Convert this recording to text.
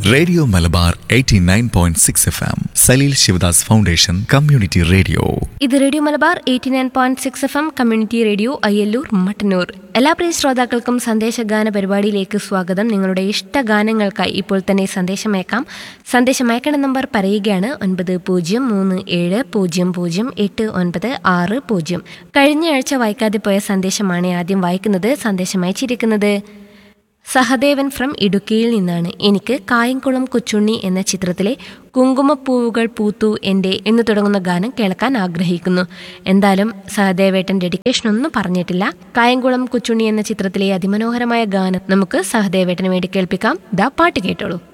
radio Malabar 89.6 F M Saleel Shivadas foundation community radio ഇത് radio Malabar eighty nine point six F M community radio Ayyallur Mattannur എല്ലാ പ്രിയ ശ്രോതാക്കൾക്കും സന്ദേശഗാന പരിപാടിയിലേക്ക് സ്വാഗതം നിങ്ങളുടെ ഇഷ്ട ഗാനങ്ങൾക്കായി ഇപ്പോൾ തന്നെ സന്ദേശമയക്കാം സന്ദേശം അയക്കണ നമ്പർ പറയുകയാണ് ഒൻപത് പൂജ്യം മൂന്ന് ഏഴ് പൂജ്യം പൂജ്യം എട്ട് ഒൻപത് ആറ് പൂജ്യം കഴിഞ്ഞ ആഴ്ച വായിക്കാതെ പോയ സന്ദേശമാണ് ആദ്യം വായിക്കുന്നത് സന്ദേശം അയച്ചിരിക്കുന്നത് സഹദേവൻ ഫ്രം ഇടുക്കിയിൽ നിന്നാണ് എനിക്ക് കായംകുളം കൊച്ചുണ്ണി എന്ന ചിത്രത്തിലെ കുങ്കുമപ്പൂവുകൾ പൂത്തു എൻ്റെ എന്ന് തുടങ്ങുന്ന ഗാനം കേൾക്കാൻ ആഗ്രഹിക്കുന്നു എന്തായാലും സഹദേവേട്ടൻ ഡെഡിക്കേഷൻ ഒന്നും പറഞ്ഞിട്ടില്ല കായംകുളം കൊച്ചുണ്ണി എന്ന ചിത്രത്തിലെ അതിമനോഹരമായ ഗാനം നമുക്ക് സഹദേവേട്ടന് വേണ്ടി കേൾപ്പിക്കാം ദാ പാട്ട് കേട്ടോളൂ